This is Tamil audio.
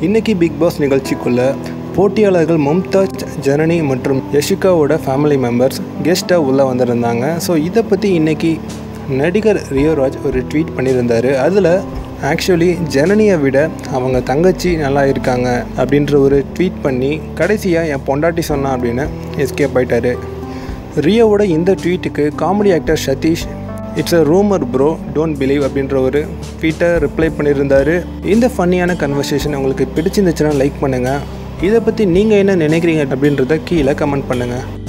இன்னைக்கு பிக் பாஸ் நிகழ்ச்சிக்குள்ள போட்டியாளர்கள் மும்தாஜ் ஜனனி மற்றும் யஷிகாவோட ஃபேமிலி மெம்பர்ஸ் கெஸ்ட்டாக உள்ளே வந்திருந்தாங்க ஸோ இதை பற்றி இன்னைக்கு நடிகர் ரியோராஜ் ஒரு ட்வீட் பண்ணியிருந்தார் அதில் ஆக்சுவலி ஜனனியை விட அவங்க தங்கச்சி நல்லா இருக்காங்க அப்படின்ற ஒரு ட்வீட் பண்ணி கடைசியாக என் பொண்டாட்டி சொன்னா அப்படின்னு எஸ்கேப் ஆயிட்டாரு ரியோவோட இந்த ட்வீட்டுக்கு comedy actor Sathish it's a rumour bro don't believe அப்படின்ற ஒரு ட்வீட்டை ரிப்ளை பண்ணியிருந்தாரு இந்த ஃபன்னியான கன்வர்சேஷன் உங்களுக்கு பிடிச்சிருந்துச்சுன்னா லைக் பண்ணுங்கள் இதை பற்றி நீங்கள் என்ன நினைக்கிறீங்க அப்படின்றத கீழே கமெண்ட் பண்ணுங்கள்